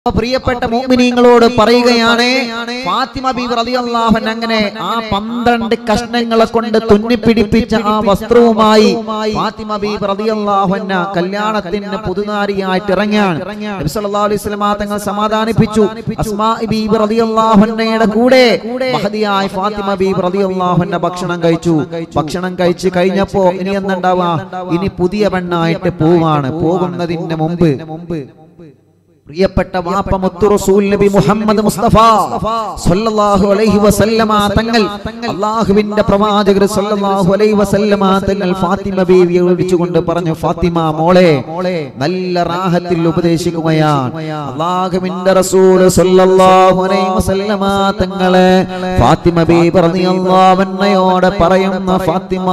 അപ്പൊ പ്രിയപ്പെട്ട മോമിനിങ്ങളോട് പറയുകയാണ് ഫാത്തിമ ബീബി റളിയല്ലാഹു അൻഹ അങ്ങനെ ആ പന്ത്രണ്ട് കഷ്ണങ്ങളെ കൊണ്ട് തുന്നിപ്പിടിപ്പിച്ച ആ വസ്ത്രവുമായി ഫാത്തിമ ബീബി റളിയല്ലാഹു അൻഹ കല്യാണത്തിന് പുതുനാരിയായിട്ട് ഇറങ്ങിയാണ് നബി സല്ലല്ലാഹു അലൈഹി വസല്ലമ തങ്ങൾ സമാധാനിപ്പിച്ചു അസ്മാ ബീബി റളിയല്ലാഹു അൻഹയുടെ കൂടെ മഹദിയായ ഫാത്തിമ ബീബി റളിയല്ലാഹു അൻഹ ഭക്ഷണം കഴിച്ചു ഭക്ഷണം കഴിച്ചു കഴിഞ്ഞപ്പോ ഇനി എന്തുണ്ടാവാ ഇനി പുതിയ പെണ്ണായിട്ട് പോവാണ് പോകുന്നതിന് മുമ്പ് പ്രിയപ്പെട്ട വാപ്പ മുത്തു റസൂൽ നബി മുഹമ്മദ് മുസ്തഫ സല്ലല്ലാഹു അലൈഹി വസല്ലമ തങ്ങൾ അല്ലാഹുവിന്റെ പ്രവാചകർ സല്ലല്ലാഹു അലൈഹി വസല്ലമ തങ്ങൾ ഫാത്തിമ ബീവിയെ വിളിച്ചുകൊണ്ട് പറഞ്ഞു ഫാത്തിമ മോളെ നല്ല റാഹത്തിൽ ഉപദേശിക്കുകയാണ് അല്ലാഹുവിന്റെ റസൂൽ സല്ലല്ലാഹു അലൈഹി വസല്ലമ തങ്ങളെ ഫാത്തിമ ബീബി റളിയല്ലാഹു അൻഹയോട് പറയുന്ന ഫാത്തിമ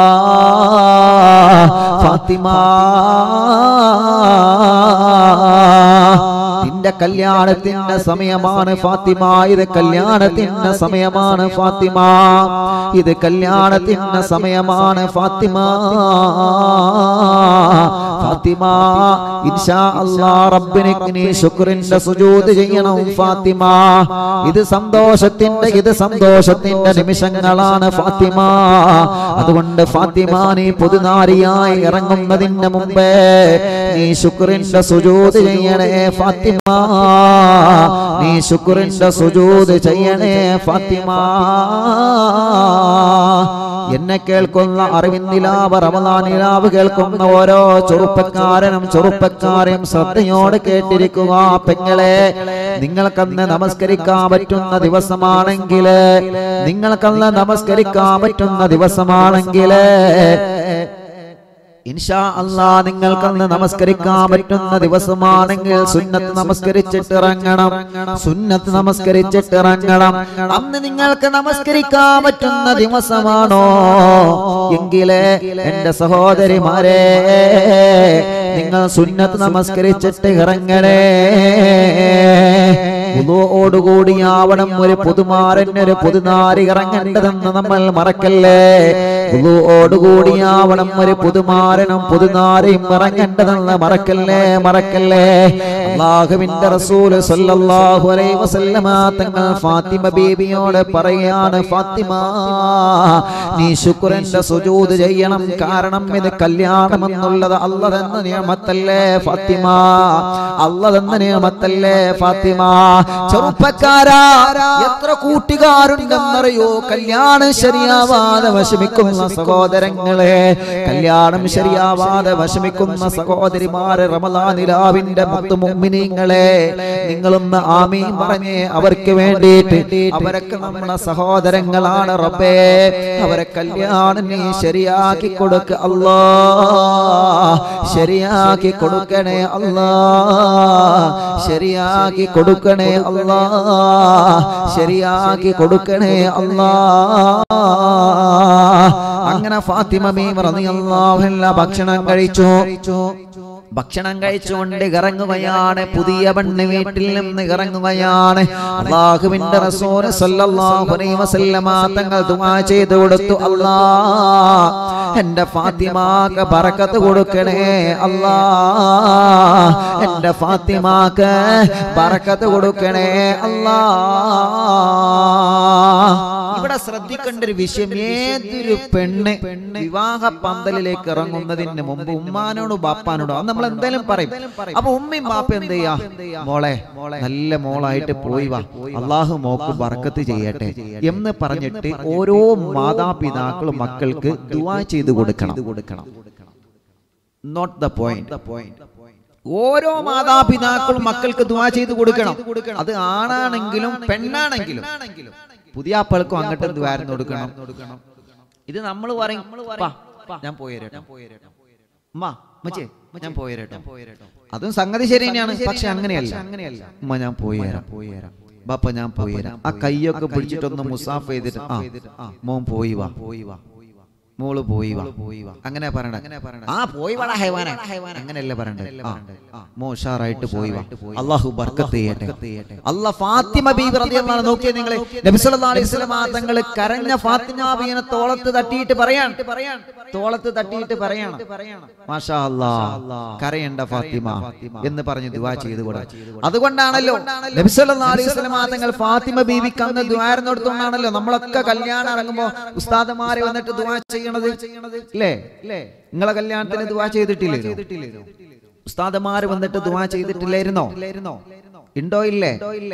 ഫാത്തിമ നിന്റെ കല്യാണത്തിന്റെ സമയമാണ് ഫാത്തിമ ഇത് കല്യാണത്തിന്റെ സമയമാണ് ഫാത്തിമ ഇത് കല്യാണത്തിന്റെ സമയമാണ് ഫാത്തിമ ഫാത്തിമ ഇൻഷാ അല്ലാ റബ്ബിനിക്ക് നീ ശുക്രിന്റെ സുജൂദ് ചെയ്യണം ഫാത്തിമ ഇത് സന്തോഷത്തിന്റെ ഇത് സന്തോഷത്തിന്റെ നിമിഷങ്ങളാണ് ഫാത്തിമ അതുകൊണ്ട് ഫാത്തിമ നീ പുതുനാരിയായി ഇറങ്ങുന്നതിന് മുമ്പേ നീ ശുക്രിന്റെ സുജൂദ് ചെയ്യണേ ഫാത്തിമ നീ ശുക്രിന്റെ സുജൂദ് ചെയ്യണേ ഫാത്തിമ എന്നെ കേൾക്കുന്ന അറിവിന്ദിലാവ് റമദാനിലാവ് കേൾക്കുന്ന ഓരോ ചെറുപ്പക്കാരനും ചെറുപ്പക്കാരെയും ശ്രദ്ധയോടെ കേട്ടിരിക്കുക പെങ്ങളെ നിങ്ങൾക്കന്ന് നമസ്കരിക്കാൻ പറ്റുന്ന ദിവസമാണെങ്കിൽ നിങ്ങൾക്കന്ന് നമസ്കരിക്കാൻ പറ്റുന്ന ദിവസമാണെങ്കിൽ ഇൻഷാ അല്ലാ നിങ്ങൾക്കന്ന് നമസ്കരിക്കാൻ പറ്റുന്ന ദിവസമാണെങ്കിൽ സുന്നത്ത് നമസ്കരിച്ചിട്ട് ഇറങ്ങണം സുന്നത്ത് നമസ്കരിച്ചിട്ട് ഇറങ്ങണം അന്ന് നിങ്ങൾക്ക് നമസ്കരിക്കാൻ പറ്റുന്ന ദിവസമാണോ എങ്കിലേ എന്റെ സഹോദരിമാരെ നിങ്ങൾ സുന്നത്ത് നമസ്കരിച്ചിട്ട് ഇറങ്ങണേ ഓടുകൂടിയാവണം ഒരു പുതുമാരൻ ഒരു പുതുനാരി ഇറങ്ങേണ്ടതെന്ന് നമ്മൾ മറക്കല്ലേ ഓടുകൂടിയാവണം ഒരു പുതുമാരനും പുതുനാരിയും ഇറങ്ങേണ്ടതെന്ന് മറക്കല്ലേ മറക്കല്ലേ അള്ളാഹുവിന്റെ റസൂൽ സല്ലല്ലാഹു അലൈഹി വസല്ലമ തങ്ങൾ ഫാത്തിമ ബീബിയോട് പറയാണ് ഫാത്തിമ നീ ശുക്രന്റെ സുജൂദ് ചെയ്യണം കാരണം ഇത് കല്യാണം എന്നുള്ളത് അല്ല തന്ന നിയമത്തല്ലേ ഫാത്തിമ അല്ല തന്ന നിയമത്തല്ലേ ഫാത്തിമ ചെറുപ്പക്കാരാ എത്ര കൂട്ടുകാരുണ്ടെന്നറിയോ കല്യാണം ശരിയാവാതെ വിഷമിക്കുന്ന സഹോദരങ്ങളെ കല്യാണം ശരിയാവാതെ വിഷമിക്കുന്ന സഹോദരിമാരെ റമദാനിലാവിന്റെ മുത്തു മുമ്മിനിങ്ങളെ നിങ്ങളൊന്ന് ആമീൻ പറഞ്ഞേ അവർക്ക് വേണ്ടിയിട്ട് അവരൊക്കെ നമ്മുടെ സഹോദരങ്ങളാണ് റബ്ബേ അവരെ കല്യാണം നീ ശരിയാക്കി കൊടുക്ക അല്ലാ ശരിയാക്കി കൊടുക്കണേ അല്ലാ ശരിയാക്കി കൊടുക്കണേ അല്ലാ ശരിയാക്കി കൊടുക്കണേ അല്ലാ അങ്ങനെ ഫാത്തിമ മീം റളിയല്ലാഹു അൻഹ ഭക്ഷണം കഴിച്ചു ഭക്ഷണം കഴിച്ചുകൊണ്ട് ഇറങ്ങുകയാണ് പുതിയ പെണ്ണ് വീട്ടിൽ നിന്ന് ഇറങ്ങുകയാണ് അള്ളാഹുവിന്റെ റസൂൽ സല്ലല്ലാഹു അലൈഹി വസല്ലമ തങ്ങൾ ദുആ ചെയ്തു കൊടുത്തു അല്ലാ എന്റെ ഫാത്തിമാക്ക് ബറക്കത്ത് കൊടുക്കണേ അല്ലാ എന്റെ ഫാത്തിമാക്ക് ബറക്കത്ത് കൊടുക്കണേ അല്ലാ ഇവിടെ ശ്രദ്ധിക്കേണ്ട ഒരു വിഷയം ഏതൊരു പെണ്ണ് വിവാഹ പന്തലിലേക്ക് ഇറങ്ങുന്നതിന് മുമ്പ് ഉമ്മാനോടോ ബാപ്പാനോടോ അത് നമ്മൾ എന്തായാലും പറയും അപ്പൊ ഉമ്മയും ബാപ്പ എന്ത് ചെയ്യാ മോളെ നല്ല മോളായിട്ട് പോയി വാ അള്ളാഹു മോക്ക് ബർക്കത്ത് ചെയ്യട്ടെ എന്ന് പറഞ്ഞിട്ട് ഓരോ മാതാപിതാക്കളും മക്കൾക്ക് ദുവാ ചെയ്ത് കൊടുക്കണം നോട്ട് ദ പോയിന്റ് ഓരോ മാതാപിതാക്കളും മക്കൾക്ക് ദുവാ ചെയ്ത് കൊടുക്കണം അത് ആണാണെങ്കിലും പെണ്ണാണെങ്കിലും പുതിയ ആപ്പൾക്കും അങ്ങോട്ടും ദ്വാരം കൊടുക്കണം ഇത് നമ്മൾ പറയും "പാ, ഞാൻ പോയേരട്ടോ ഉമ്മ ഉമ്മച്ചേ ഞാൻ പോയേരട്ടോ അതും സംഗതി ശരി തന്നെയാണ് പക്ഷെ അങ്ങനെയല്ല അങ്ങനെയല്ല ഉമ്മ ഞാൻ പോയേരാം പോയേരാം ബാപ്പ ഞാൻ പോയേരാം ആ കൈയൊക്കെ പിടിച്ചിട്ടൊന്ന് മുസാഫ് ചെയ്തിട്ട് ആ മോൻ പോയി വാ പോയി വാ മോള് പോയി വാ അങ്ങനെ പറയണ്ട ആ പോയി വാടാ ഹൈവാന അങ്ങനെയല്ല പറയണ്ടേ ആ മോശാറായിട്ട് പോയി വാ അള്ളാഹു ബർക്കത്ത് ചെയ്യട്ടെ അല്ല ഫാത്തിമ ബീബി റളിയല്ലാഹു അൻഹ നോക്കിയേ നിങ്ങൾ നബി സല്ലല്ലാഹു അലൈഹി വസല്ലം തങ്ങൾ കരഞ്ഞ ഫാത്തിമ ബീവിനെ തോളത്ത് തട്ടിയിട്ട് പറയാൻ തോളത്ത് തട്ടിയിട്ട് പറയണം മാഷാ അല്ലാ കരയണ്ട ഫാത്തിമ എന്ന് പറഞ്ഞ് ദുആ ചെയ്തു കൂടെ അതുകൊണ്ടാണല്ലോ നബി സല്ലല്ലാഹു അലൈഹി വസല്ലം തങ്ങൾ ഫാത്തിമ ബീവിക്ക് അന്ന് ദ്വാരനോടത്തോണ്ടാണല്ലോ നമ്മളൊക്കെ കല്യാണം ഇറങ്ങുമ്പോ ഉസ്താദമാരെ വന്നിട്ട് ദുആ ചെയ്യണത് അല്ലേ നിങ്ങളെ കല്യാണത്തിന് ദുആ ചെയ്തിട്ടില്ലേ ഉസ്താദമാര് വന്നിട്ട് ദുആ ചെയ്തിട്ടില്ലായിരുന്നോ ഉണ്ടോ ഇല്ലേ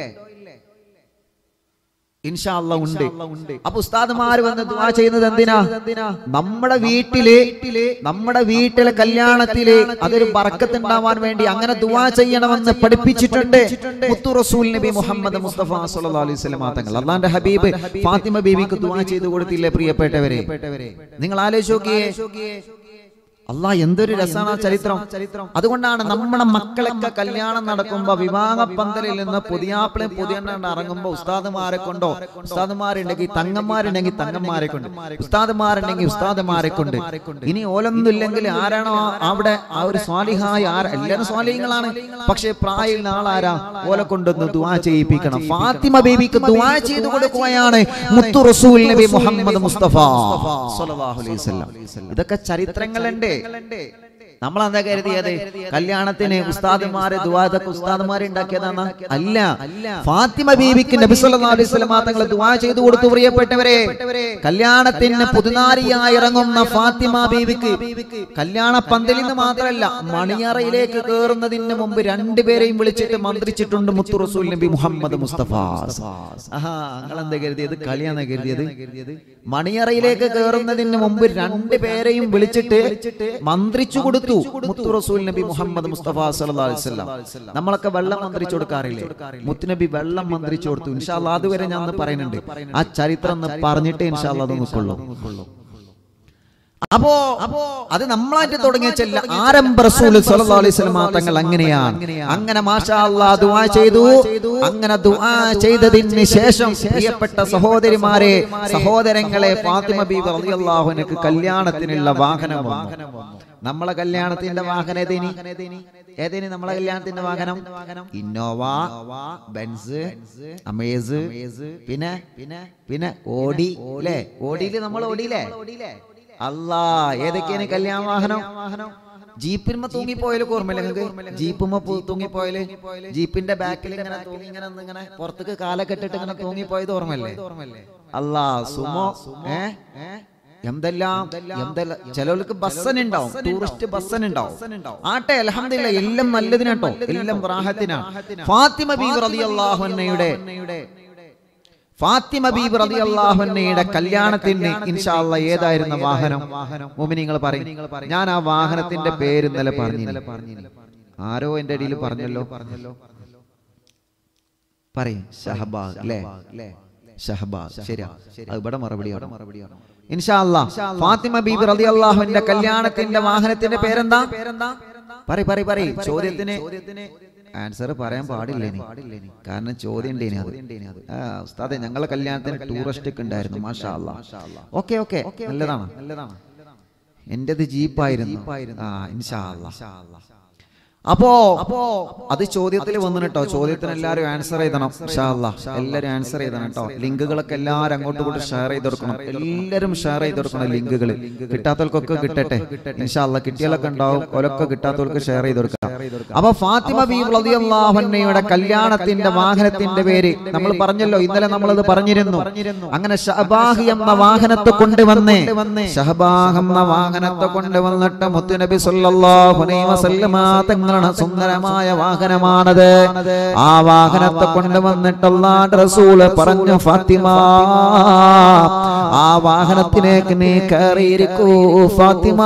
ഇൻഷാ അല്ലാ ഉണ്ട് അപ്പൊ ഉസ്താദുമാര് വന്ന് ദുആ ചെയ്യുന്നത് എന്തിനാ നമ്മുടെ വീട്ടില് നമ്മുടെ വീട്ടിലെ കല്യാണത്തില് അതൊരു ബർക്കത്ത് ഉണ്ടാവാൻ വേണ്ടി അങ്ങനെ ദുആ ചെയ്യണമെന്ന് പഠിപ്പിച്ചിട്ടുണ്ട് മുത്തു റസൂൽ നബി മുഹമ്മദ് മുസ്തഫ സല്ലല്ലാഹു അലൈഹി വസല്ലം തങ്ങൾ അള്ളാന്റെ ഹബീബ് ഫാത്തിമ ബീവിക്ക് ദുആ ചെയ്തു കൊടുത്തില്ലേ പ്രിയപ്പെട്ടവരെ നിങ്ങൾ ആലോചിച്ച് നോക്കിയേ അല്ലാ എന്തൊരു രസമാണ് ആ ചരിത്രം അതുകൊണ്ടാണ് നമ്മുടെ മക്കളൊക്കെ കല്യാണം നടക്കുമ്പോ വിവാഹ പന്തലിൽ നിന്ന് പുതിയാപ്പിളെ പുതിയെണ്ണ ഇറങ്ങുമ്പോ ഉസ്താദുമാരെ കൊണ്ടോ ഉസ്താദുമാരുണ്ടെങ്കിൽ തങ്ങന്മാരുണ്ടെങ്കിൽ തങ്ങന്മാരെ കൊണ്ട് ഉസ്താദുമാരുണ്ടെങ്കിൽ ഉസ്താദുമാരെ കൊണ്ട് ഇനി ഓലൊന്നും ഇല്ലെങ്കിൽ ആരാണോ അവിടെ ആ ഒരു സ്വാലിഹായ ആര എല്ലാവരും സ്വാലിഹങ്ങളാണ് പക്ഷെ പ്രായം ആളാരാ ഓലെ കൊണ്ടൊന്ന് ദുആ ചെയ്യിപ്പിക്കണം ഫാത്തിമ ബേബിക്ക് ദുആ ചെയ്തു കൊടുക്കുകയാണ് മുത്തു റസൂൽ നബി മുഹമ്മദ് മുസ്തഫ സ്വല്ലല്ലാഹു അലൈഹി വസല്ലം ഇതൊക്കെ ചരിത്രങ്ങളുണ്ട് നമ്മൾ എന്താ കരുതിയത് കല്യാണത്തിന് ഉസ്താദുമാരെ ദുവാദക്ക് ഉസ്താദുമാരെ ഉണ്ടാക്കിയതാണ് അല്ല ഫാത്തിമ ബീവിക്ക് നബി സല്ലല്ലാഹു അലൈഹി വസല്ലം തങ്ങൾ ദുആ ചെയ്തു കൊടുത്തു പ്രിയപ്പെട്ടവരെ കല്യാണത്തിന് പുതുനാരിയായി ഇറങ്ങുന്ന ഫാത്തിമ ബീവിക്ക് കല്യാണ പന്തലിൽ നിന്ന് മാത്രമല്ല മണിയറയിലേക്ക് കയറുന്നതിന് മുമ്പ് രണ്ടുപേരെയും വിളിച്ചിട്ട് മന്ത്രിച്ചിട്ടുണ്ട് മുത്തു റസൂൽ നബി മുഹമ്മദ് മുസ്തഫ ആഹാ നിങ്ങൾ എന്താ കരുതിയത് കളിയാന്ന് കരുതിയത് മണിയറയിലേക്ക് കയറുന്നതിന് മുമ്പ് രണ്ടുപേരെയും വിളിച്ചിട്ട് മന്ത്രിച്ചു കൊടുത്തു മുത്തു റസൂൽ നബി മുഹമ്മദ് മുസ്തഫ സല്ലല്ലാഹു അലൈഹി വസല്ലം നമ്മളൊക്കെ വെള്ളം മന്ത്രിച്ചു കൊടുക്കാറില്ലേ മുത്തുനബി വെള്ളം മന്ത്രിച്ചു കൊടുത്തു ഇൻഷാല്ല അതുവരെ ഞാൻ ഒന്ന് പറയുന്നുണ്ട് ആ ചരിത്രം ഒന്ന് പറഞ്ഞിട്ട് ഇൻഷാല്ല അത് നിൽക്കുള്ളൂ അപ്പോ അപ്പോ അത് നമ്മളായിട്ട് തുടങ്ങിയ ചെല്ല ആരംഭ റസൂൽ സല്ലല്ലാഹു അലൈഹി വസല്ലം തങ്ങൾ അങ്ങനെയാണ് അങ്ങനെ മാഷാ അല്ലാഹ് ദുആ ചെയ്തു അങ്ങനെ ദുആ ചെയ്തതിന് ശേഷം പ്രിയപ്പെട്ട സഹോദരിമാരെ സഹോദരങ്ങളെ ഫാത്തിമ ബീബി റളിയല്ലാഹു അൻഹക്ക് കല്യാണത്തിനുള്ള വാഹനം വന്നു നമ്മളെ കല്യാണത്തിന്റെ വാഹനം ഏതേനി ഏതേനി നമ്മളെ കല്യാണത്തിന്റെ വാഹനം ഇന്നോവ ബെൻസ് അമേസ് പിന്നെ പിന്നെ പിന്നെ ഓടി അല്ലേ ഓടിയില് നമ്മൾ ഓടിയില്ലേ അല്ലാ ഏതൊക്കെയാണ് കല്യാണ വാഹനം ജീപ്പിന്മ തൂങ്ങിപ്പോയാലും ഓർമ്മയില്ല നിങ്ങൾക്ക് ജീപ്പുമ്മ പൂ- തൂങ്ങിപ്പോയാല് ജീപ്പിന്റെ ബാക്കിൽ ഇങ്ങനെ തൂങ്ങി ഇങ്ങനെ ഒന്ന് ഇങ്ങനെ പുറത്തേക്ക് കാലക്കെട്ടിട്ട് ഇങ്ങനെ തൂങ്ങിപ്പോയത് ഓർമ്മല്ലേ അല്ലാ സുമോ ഏ എന്തെല്ലാം എന്തെല്ലാം ചിലവർക്ക് ബസ്സനുണ്ടാവും ടൂറിസ്റ്റ് ബസ്സനുണ്ടാവും ആട്ടെ അലഹമില്ല എല്ലാം നല്ലതിനാട്ടോ എല്ലാം റാഹത്തിനാണ് ഫാത്തിമ ബീബ് റളിയല്ലാഹു അൻഹയുടെ ഫാത്തിമ ബീബ് റളിയല്ലാഹു അൻഹയുടെ കല്യാണത്തിന് ഇൻഷാല്ല ഏതായിരുന്ന വാഹനം മുഅ്മിനീങ്ങൾ പറയും ഞാൻ ആ വാഹനത്തിന്റെ പേര് ഇന്നലെ പറഞ്ഞു ആരോ എന്റെ ഇടയിൽ പറഞ്ഞല്ലോ പറഞ്ഞല്ലോ പറയും ഷഹബാഗ് അല്ലേ ഷഹബാഗ് ശരിയാ അത് ഇവിടെ മറുപടിയാണ് മറുപടിയാണ് ഇൻഷാല്ല ഫാത്തിമ ബീബി റളിയല്ലാഹുവിന്റെ കല്യാണത്തിന്റെ വാഹനത്തിന്റെ പേരെന്താ പറ പറ പറ ചോദ്യത്തിന് ആൻസർ പറയാൻ പാടില്ല ഇനി കാരണം ചോദ്യം ഉണ്ടേനി അത് ആ ഉസ്താദെ ഞങ്ങളെ കല്യാണത്തിന് ടൂറിസ്റ്റ് ഒക്കെ ഉണ്ടായിരുന്നു മാഷാ അല്ലാ ഓക്കെ ഓക്കെ നല്ലതാണ് നല്ലതാണ് എന്റേത് ജീപ്പായിരുന്നു ആ ഇൻഷാ അല്ലാ അപ്പോ അപ്പോ അത് ചോദ്യത്തിൽ വന്നു കേട്ടോ ചോദ്യത്തിന് എല്ലാവരും ആൻസർ ചെയ്തണം ഇൻഷാ അല്ലാ. എല്ലാവരും ആൻസർ ചെയ്തണം കേട്ടോ ലിങ്കുകളൊക്കെ എല്ലാവരും അങ്ങോട്ടും ഇങ്ങോട്ടും ഷെയർ ചെയ്ത് കൊടുക്കണം എല്ലാവരും ഷെയർ ചെയ്ത് കൊടുക്കണം ലിങ്കുകൾ കിട്ടാത്തവർക്കൊക്കെ കിട്ടട്ടെ ഇൻഷാല്ല കിട്ടിയാലൊക്കെ ഉണ്ടാവും ഓലൊക്കെ കിട്ടാത്തവർക്ക് ഷെയർ ചെയ്ത് കൊടുക്കാം അപ്പൊ ഫാത്തിമ ബി റളിയല്ലാഹുവിന്റെ കല്യാണത്തിന്റെ വാഹനത്തിന്റെ പേര് നമ്മൾ പറഞ്ഞല്ലോ ഇന്നലെ നമ്മളത് പറഞ്ഞിരുന്നു അങ്ങനെ ഷഹബാഹ് എന്ന വാഹനത്തെ കൊണ്ടുവന്ന് ഷഹബാഹ് എന്ന വാഹനത്തെ കൊണ്ടുവന്നിട്ട് മുത്തുനബി സല്ലല്ലാഹു അലൈഹി വസല്ലമ തങ്ങളുടെ സുന്ദരമായ വാഹനമാണത് ആ വാഹനത്തെ കൊണ്ടുവന്നിട്ടുള്ള റസൂല് പറഞ്ഞു ഫാത്തിമ ആ വാഹനത്തിലേക്ക് നീ കയറിയിരിക്കൂ ഫാത്തിമ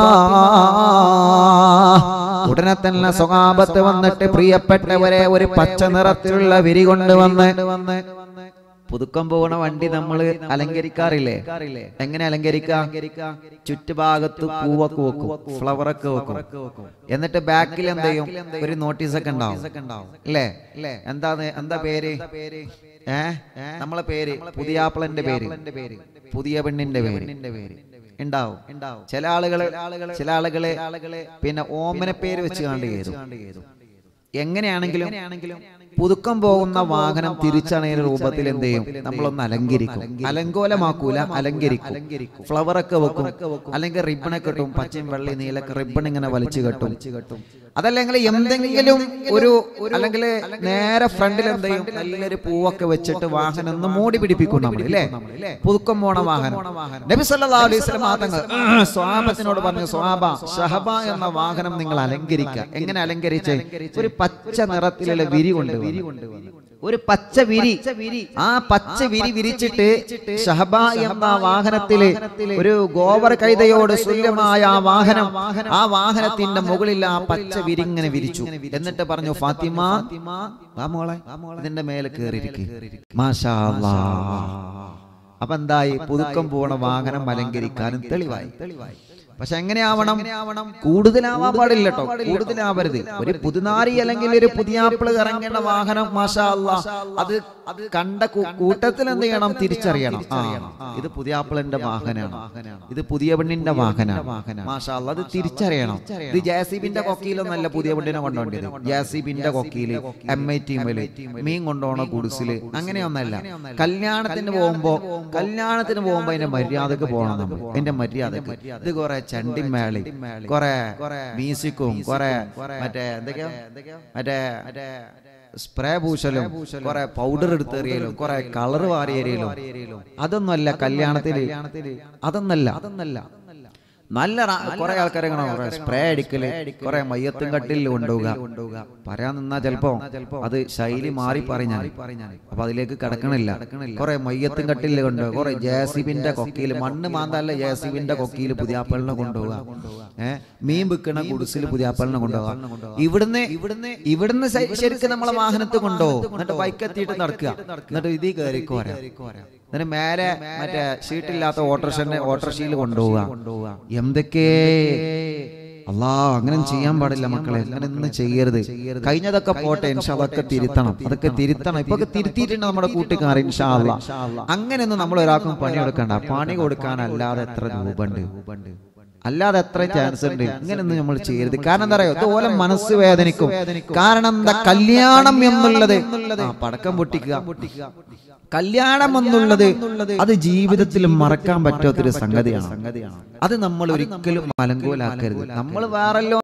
ഉടനെ തന്നെ സ്വകാപത്ത് വന്നിട്ട് പ്രിയപ്പെട്ടവരെ ഒരു പച്ച നിറത്തിലുള്ള വിരി കൊണ്ടുവന്ന് പുതുക്കം പോകുന്ന വണ്ടി നമ്മൾ അലങ്കരിക്കാറില്ലേ എങ്ങനെ അലങ്കരിക്കാം ചുറ്റുഭാഗത്ത് പൂവൊക്കെ വെക്കും ഫ്ലവറൊക്കെ വെക്കും എന്നിട്ട് ബാക്കിൽ എന്ത് ചെയ്യും ഒരു നോട്ടീസ് ഒക്കെ ഉണ്ടാവും അല്ലേ എന്താ എന്താ പേര് ഏ നമ്മളെ പേര് പുതിയാപ്പിളന്റെ പേര് പുതിയ പെണ്ണിന്റെ പേര് ഉണ്ടാവും ചില ആളുകള് ചില ആളുകള് പിന്നെ ഓമന പേര് വെച്ച് കാണ്ട് ചെയ്തു എങ്ങനെയാണെങ്കിലും പുതുക്കം പോകുന്ന വാഹനം തിരിച്ചണയുന്ന രൂപത്തിൽ എന്ത് ചെയ്യും നമ്മളൊന്ന് അലങ്കരിക്കും അലങ്കോലമാക്കൂല അലങ്കരിക്കും ഫ്ലവർ ഒക്കെ വെക്കും അല്ലെങ്കിൽ റിബണൊക്കെ കെട്ടും പച്ചയും വെള്ളി നീലൊക്കെ റിബൺ ഇങ്ങനെ വലിച്ചു കെട്ടും അതല്ലെങ്കിൽ എന്തെങ്കിലും ഒരു അല്ലെങ്കിൽ നേരെ ഫ്രണ്ടിൽ എന്ത് ചെയ്യും നല്ലൊരു പൂവൊക്കെ വെച്ചിട്ട് വാഹനം ഒന്ന് മൂടി പിടിപ്പിക്കും നമ്മൾ അല്ലേ പുതുക്കം പോണ വാഹനം നബി സല്ലല്ലാഹു അലൈഹി വസല്ലം തങ്ങൾ സ്വാബത്തിനോട് പറഞ്ഞു സ്വാബ ഷഹബ എന്ന വാഹനം നിങ്ങൾ അലങ്കരിക്കുക എങ്ങനെ അലങ്കരിച്ച് ഒരു പച്ച നിറത്തിലുള്ള വിരി കൊണ്ടുവന്നു ഒരു പച്ച വിരി ആ പച്ച വിരി വിരിച്ചിട്ട് ഷഹബ എന്ന വാഹനത്തില് ഒരു ഗോവർ കൈതയോട് തുല്യമായ ആ വാഹനം ആ വാഹനത്തിന്റെ മുകളിൽ ആ പച്ച വിരി ഇങ്ങനെ വിരിച്ചു എന്നിട്ട് പറഞ്ഞു ഫാത്തിമ വാ മോളെ ഇതിന്റെ മേലെ കേറിയിരിക്കും മാഷാ അല്ലാ. അപ്പൊ എന്തായി പുതുക്കം പോണ വാഹനം അലങ്കരിക്കാനും തെളിവായി പക്ഷെ എങ്ങനെയാവണം കൂടുതലാവാൻ പാടില്ല കേട്ടോ കൂടുതലാവരുത് ഒരു പുതുനാരി അല്ലെങ്കിൽ ഒരു പുതിയാപ്പിള് ഇറങ്ങേണ്ട വാഹനം മാഷാ അല്ലാ അത് അത് കണ്ട കൂ- കൂട്ടത്തിൽ എന്ത് ചെയ്യണം തിരിച്ചറിയണം ആ ഇത് പുതിയാപ്പിളിന്റെ വാഹനമാണ് ഇത് പുതിയ പെണ്ണിന്റെ വാഹനമാണ് മാഷാ അല്ലാ അത് തിരിച്ചറിയണം ഇത് ജാസിബിന്റെ കൊക്കയിലൊന്നല്ല പുതിയ പെണ്ണിനെ കൊണ്ടുപോകേണ്ടത് ജാസിബിന്റെ കൊക്കയില് എം ഐ ടീമില് മീൻ കൊണ്ടുപോണ കുടിസില് അങ്ങനെയൊന്നല്ല കല്യാണത്തിന് പോകുമ്പോ കല്യാണത്തിന് പോകുമ്പോ അതിന്റെ മര്യാദക്ക് പോകണം നമ്മൾ അതിന്റെ മര്യാദക്ക് ഇത് കുറെ ചണ്ടിമേളി കുറെ മ്യൂസിക്കും കുറെ മറ്റേ എന്തൊക്കെയാ മറ്റേ സ്പ്രേ പൂശലും കുറെ പൗഡർ എടുത്തെറിയലും കുറെ കളർ വാരിയെറിയലും അതൊന്നുമല്ല കല്യാണത്തിന് അതൊന്നല്ല അതൊന്നല്ല നല്ല കുറെ ആൾക്കാരെ സ്പ്രേ അടിക്കല് കുറെ മയ്യത്തും കട്ടിൽ കൊണ്ടുപോവുക പറയാൻ നിന്നാ ചെലപ്പോ അത് ശൈലി മാറി പറഞ്ഞാൽ അപ്പൊ അതിലേക്ക് കടക്കണില്ല കുറെ മയ്യത്തും കട്ടിൽ കൊണ്ടുപോകുക കുറെ ജേസിബിന്റെ കൊക്കിയിൽ മണ്ണ് മാന്തല്ല ജേസിബിന്റെ കൊക്കിയിൽ പുതിയാപ്പളിനെ കൊണ്ടുപോവുക ഏഹ് മീൻ വിൽക്കണ കുടിസിൽ പുതിയാപ്പളിനെ കൊണ്ടുപോവുക ഇവിടുന്ന് ഇവിടുന്ന് ഇവിടുന്ന് ശ- ശരിക്കും നമ്മളെ വാഹനത്തിൽ കൊണ്ടുപോകും എന്നിട്ട് ബൈക്ക് എത്തിയിട്ട് നടക്കുക എന്നിട്ട് ഇതിൽ കയറിക്കോ എന്നിട്ട് മേലെ മറ്റേ ഷീറ്റില്ലാത്ത ഓട്ടോറിക്ഷനെ ഓട്ടോറിക്ഷയിൽ കൊണ്ടുപോവുക എന്തൊക്കെ അല്ലാ അങ്ങനെ ചെയ്യാൻ പാടില്ല മക്കളെ അങ്ങനെ ഒന്നും ചെയ്യരുത് കഴിഞ്ഞതൊക്കെ പോട്ടെ ഇൻഷാ അതൊക്കെ തിരുത്തണം അതൊക്കെ തിരുത്തണം ഇപ്പൊ തിരുത്തിയിട്ടുണ്ട് നമ്മുടെ കൂട്ടുകാർ ഇൻഷാ അല്ലാ അങ്ങനെയൊന്നും നമ്മൾ ഒരാൾക്കും പണി കൊടുക്കണ്ട പണി കൊടുക്കാൻ അല്ലാതെ എത്ര രൂപ ഉണ്ട് അല്ലാതെ എത്ര ചാൻസ് ഉണ്ട് ഇങ്ങനെയൊന്നും നമ്മൾ ചെയ്യരുത് കാരണം എന്താ പറയുക ഇതുപോലെ മനസ്സ് വേദനിക്കും കാരണം എന്താ കല്യാണം എന്നുള്ളത് ആ, പടക്കം പൊട്ടിക്കുക കല്യാണം എന്നുള്ളത് അത് ജീവിതത്തിൽ മറക്കാൻ പറ്റാത്തൊരു സംഗതിയാണ് അത് നമ്മൾ ഒരിക്കലും മലങ്കോലാക്കരുത് നമ്മൾ വേറെല്ലോ